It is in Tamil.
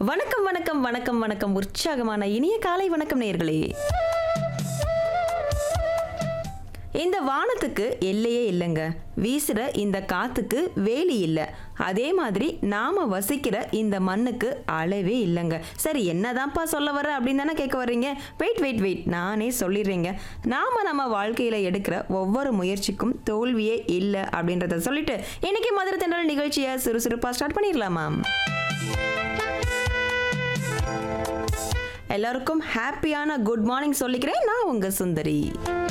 வணக்கம் வணக்கம் வணக்கம் வணக்கம் உற்சாகமான இனிய காலை வணக்கம் நேர்களே இந்த வானத்துக்கு எல்லையே இல்லைங்க வீசுற இந்த காத்துக்கு வேலி இல்லை அதே மாதிரி நாம வசிக்கிற இந்த மண்ணுக்கு அளவே இல்லைங்க சரி என்னதான்ப்பா சொல்ல வர அப்படின்னு தானே கேட்க வர்றீங்க வெயிட் வெயிட் வெயிட் நானே சொல்லிடுறேங்க நாம நம்ம வாழ்க்கையில எடுக்கிற ஒவ்வொரு முயற்சிக்கும் தோல்வியே இல்லை அப்படின்றத சொல்லிட்டு இன்னைக்கு மதுரை தென்றல் நிகழ்ச்சியை சுறுசுறுப்பா ஸ்டார்ட் பண்ணிடலாமா எல்லாருக்கும் ஹாப்பியான குட் மார்னிங் சொல்லிக்கிறேன் நான் உங்க சுந்தரி